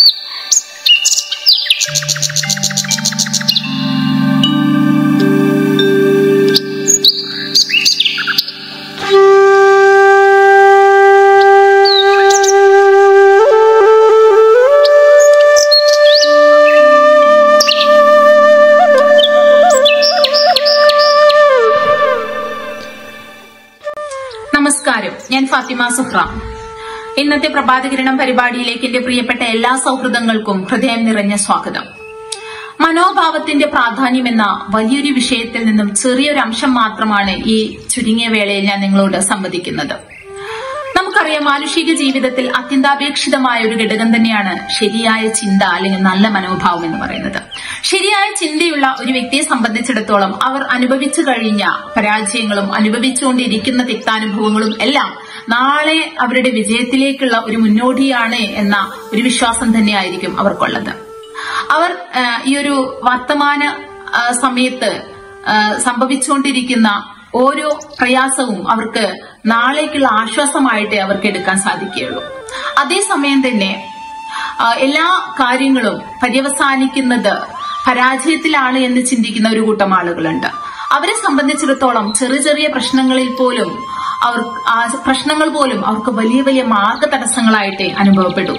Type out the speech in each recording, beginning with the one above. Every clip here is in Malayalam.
നമസ്കാരം ഞാൻ ഫാത്തിമ സുഹ്റ ഇന്നത്തെ പ്രഭാതകിരണം പരിപാടിയിലേക്ക് എന്റെ പ്രിയപ്പെട്ട എല്ലാ സൗഹൃദങ്ങൾക്കും ഹൃദയം നിറഞ്ഞ സ്വാഗതം മനോഭാവത്തിന്റെ പ്രാധാന്യം എന്ന വലിയൊരു വിഷയത്തിൽ നിന്നും ചെറിയൊരു അംശം മാത്രമാണ് ഈ ചുരുങ്ങിയ വേളയിൽ ഞാൻ നിങ്ങളോട് സംവദിക്കുന്നത് നമുക്കറിയാം മാനുഷിക ജീവിതത്തിൽ അത്യന്താപേക്ഷിതമായ ഒരു ഘടകം തന്നെയാണ് ശരിയായ ചിന്ത അല്ലെങ്കിൽ നല്ല മനോഭാവം എന്ന് പറയുന്നത് ശരിയായ ചിന്തയുള്ള ഒരു വ്യക്തിയെ സംബന്ധിച്ചിടത്തോളം അവർ അനുഭവിച്ചു കഴിഞ്ഞ പരാജയങ്ങളും അനുഭവിച്ചുകൊണ്ടിരിക്കുന്ന തിക്താനുഭവങ്ങളും എല്ലാം നാളെ അവരുടെ വിജയത്തിലേക്കുള്ള ഒരു മുന്നോടിയാണ് എന്ന ഒരു വിശ്വാസം തന്നെയായിരിക്കും അവർക്കുള്ളത് അവർ ആ, ഈ ഒരു വർത്തമാന ആ, സമയത്ത് ആ, സംഭവിച്ചുകൊണ്ടിരിക്കുന്ന ഓരോ പ്രയാസവും അവർക്ക് നാളേക്കുള്ള ആശ്വാസമായിട്ടേ അവർക്ക് എടുക്കാൻ സാധിക്കുകയുള്ളൂ അതേസമയം തന്നെ ആ, എല്ലാ കാര്യങ്ങളും പര്യവസാനിക്കുന്നത് പരാജയത്തിലാണ് എന്ന് ചിന്തിക്കുന്ന ഒരു കൂട്ടം ആളുകളുണ്ട് അവരെ സംബന്ധിച്ചിടത്തോളം ചെറിയ ചെറിയ പ്രശ്നങ്ങളിൽ പോലും അവർ ആ പ്രശ്നങ്ങൾ പോലും അവർക്ക് വലിയ വലിയ മാർഗ തടസ്സങ്ങളായിട്ടേ അനുഭവപ്പെടൂ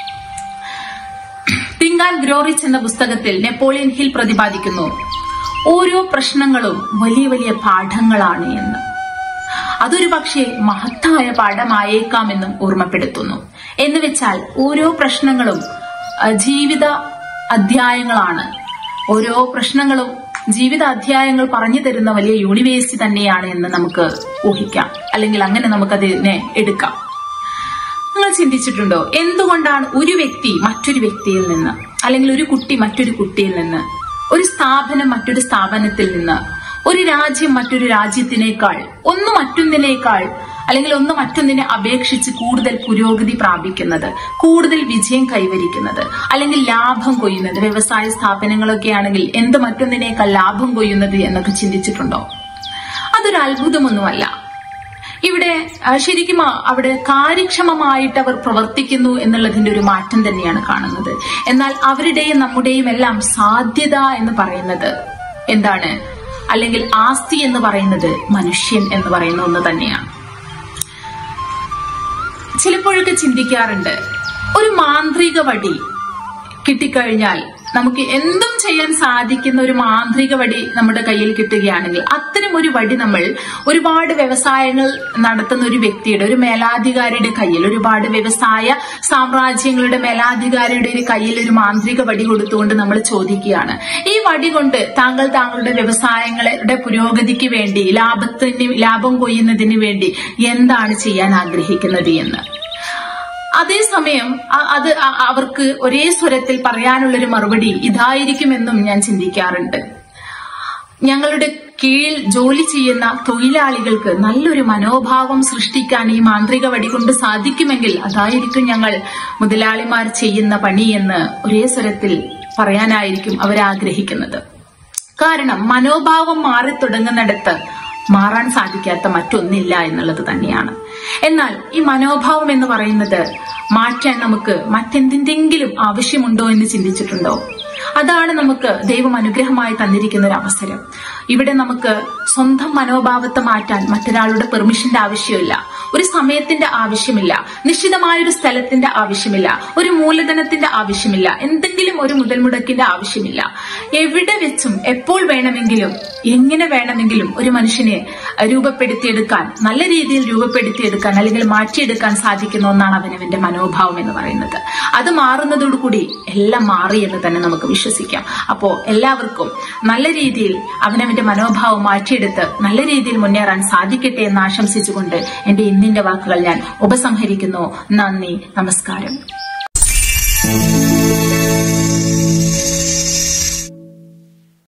തിങ്ക് ആൻഡ് ഗ്രോ റിച്ച് എന്ന പുസ്തകത്തിൽ നെപ്പോളിയൻ ഹിൽ പ്രതിപാദിക്കുന്നു ഓരോ പ്രശ്നങ്ങളും വലിയ വലിയ പാഠങ്ങളാണ് എന്ന് അതൊരു പക്ഷേ മഹത്തായ പാഠമായേക്കാമെന്നും ഓർമ്മപ്പെടുത്തുന്നു എന്ന് വെച്ചാൽ ഓരോ പ്രശ്നങ്ങളും ആ, ജീവിത അധ്യായങ്ങളാണ് ഓരോ പ്രശ്നങ്ങളും ജീവിത അധ്യായങ്ങൾ പറഞ്ഞു തരുന്ന വലിയ യൂണിവേഴ്സിറ്റി തന്നെയാണ് എന്ന് നമുക്ക് ഊഹിക്കാം അല്ലെങ്കിൽ അങ്ങനെ നമുക്കതിനെ എടുക്കാം നിങ്ങൾ ചിന്തിച്ചിട്ടുണ്ടോ എന്തുകൊണ്ടാണ് ഒരു വ്യക്തി മറ്റൊരു വ്യക്തിയിൽ നിന്ന് അല്ലെങ്കിൽ ഒരു കുട്ടി മറ്റൊരു കുട്ടിയിൽ നിന്ന് ഒരു സ്ഥാപനം മറ്റൊരു സ്ഥാപനത്തിൽ നിന്ന് ഒരു രാജ്യം മറ്റൊരു രാജ്യത്തിനേക്കാൾ ഒന്ന് മറ്റൊന്നിനേക്കാൾ അല്ലെങ്കിൽ ഒന്ന് മറ്റൊന്നിനെ അപേക്ഷിച്ച് കൂടുതൽ പുരോഗതി പ്രാപിക്കുന്നത് കൂടുതൽ വിജയം കൈവരിക്കുന്നത് അല്ലെങ്കിൽ ലാഭം കൊയ്യുന്നത് വ്യവസായ സ്ഥാപനങ്ങളൊക്കെ ആണെങ്കിൽ എന്ത് മറ്റൊന്നിനേക്കാൾ ലാഭം കൊയ്യുന്നത് എന്നൊക്കെ ചിന്തിച്ചിട്ടുണ്ടോ അതൊരു അത്ഭുതമൊന്നുമല്ല ഇവിടെ ആ, ശരിക്കും ആ, അവിടെ കാര്യക്ഷമമായിട്ട് അവർ പ്രവർത്തിക്കുന്നു എന്നുള്ളതിന്റെ ഒരു മാറ്റം തന്നെയാണ് കാണുന്നത് എന്നാൽ അവരുടെയും നമ്മുടെയും എല്ലാം സാധ്യത എന്ന് പറയുന്നത് എന്താണ് അല്ലെങ്കിൽ ആസ്തി എന്ന് പറയുന്നത് മനുഷ്യൻ എന്ന് പറയുന്ന ഒന്ന് തന്നെയാണ് ചിലപ്പോഴൊക്കെ ചിന്തിക്കാറുണ്ട് ഒരു മാന്ത്രിക വടി കിട്ടിക്കഴിഞ്ഞാൽ നമുക്ക് എന്തും ചെയ്യാൻ സാധിക്കുന്ന ഒരു മാന്ത്രിക വടി നമ്മുടെ കയ്യിൽ കിട്ടുകയാണെങ്കിൽ അത്തരം ഒരു വടി നമ്മൾ ഒരുപാട് വ്യവസായങ്ങൾ നടത്തുന്ന ഒരു വ്യക്തിയുടെ ഒരു മേലാധികാരിയുടെ കയ്യിൽ ഒരുപാട് വ്യവസായ സാമ്രാജ്യങ്ങളുടെ മേലാധികാരിയുടെ ഒരു കയ്യിൽ ഒരു മാന്ത്രിക വടി കൊടുത്തുകൊണ്ട് നമ്മൾ ചോദിക്കുകയാണ് ഈ വടി കൊണ്ട് താങ്കൾ താങ്കളുടെ വ്യവസായങ്ങളുടെ പുരോഗതിക്ക് വേണ്ടി ലാഭത്തിന് ലാഭം കൊയ്യുന്നതിന് വേണ്ടി എന്താണ് ചെയ്യാൻ ആഗ്രഹിക്കുന്നത് എന്ന് അതേസമയം അ- അത് അ- അവർക്ക് ഒരേ സ്വരത്തിൽ പറയാനുള്ളൊരു മറുപടി ഇതായിരിക്കുമെന്നും ഞാൻ ചിന്തിക്കാറുണ്ട് ഞങ്ങളുടെ കീഴിൽ ജോലി ചെയ്യുന്ന തൊഴിലാളികൾക്ക് നല്ലൊരു മനോഭാവം സൃഷ്ടിക്കാൻ ഈ മാന്ത്രിക വടി കൊണ്ട് സാധിക്കുമെങ്കിൽ അതായിരിക്കും ഞങ്ങൾ മുതലാളിമാർ ചെയ്യുന്ന പണി എന്ന് ഒരേ സ്വരത്തിൽ പറയാനായിരിക്കും അവരാഗ്രഹിക്കുന്നത് കാരണം മനോഭാവം മാറി തുടങ്ങുന്നിടത്ത് മാറാൻ സാധിക്കാത്ത മറ്റൊന്നില്ല എന്നുള്ളത് തന്നെയാണ് എന്നാൽ ഈ മനോഭാവം എന്ന് പറയുന്നത് മാറ്റാൻ നമുക്ക് മറ്റെന്തെങ്കിലും ആവശ്യമുണ്ടോ എന്ന് ചിന്തിച്ചിട്ടുണ്ടോ അതാണ് നമുക്ക് ദൈവം അനുഗ്രഹമായി തന്നിരിക്കുന്ന ഒരു അവസരം ഇവിടെ നമുക്ക് സ്വന്തം മനോഭാവത്തെ മാറ്റാൻ മറ്റൊരാളുടെ പെർമിഷന്റെ ആവശ്യമില്ല ഒരു സമയത്തിന്റെ ആവശ്യമില്ല നിശ്ചിതമായ ഒരു സ്ഥലത്തിന്റെ ആവശ്യമില്ല ഒരു മൂലധനത്തിന്റെ ആവശ്യമില്ല എന്തെങ്കിലും ഒരു മുതൽ മുടക്കിന്റെ ആവശ്യമില്ല എവിടെ വെച്ചും എപ്പോൾ വേണമെങ്കിലും എങ്ങനെ വേണമെങ്കിലും ഒരു മനുഷ്യനെ രൂപപ്പെടുത്തിയെടുക്കാൻ നല്ല രീതിയിൽ രൂപപ്പെടുത്തിയെടുക്കാൻ അല്ലെങ്കിൽ മാറ്റിയെടുക്കാൻ സാധിക്കുന്ന ഒന്നാണ് അവനവന്റെ മനോഭാവം എന്ന് പറയുന്നത് അത് മാറുന്നതോടുകൂടി എല്ലാം മാറി എന്ന് തന്നെ നമുക്ക് വിശ്വസിക്കാം അപ്പോ എല്ലാവർക്കും നല്ല രീതിയിൽ അവനവന്റെ മനോഭാവം മാറ്റിയെടുത്ത് നല്ല രീതിയിൽ മുന്നേറാൻ സാധിക്കട്ടെ എന്ന് ആശംസിച്ചുകൊണ്ട് എന്റെ ഇന്നിന്റെ വാക്കുകൾ ഞാൻ ഉപസംഹരിക്കുന്നു നന്ദി നമസ്കാരം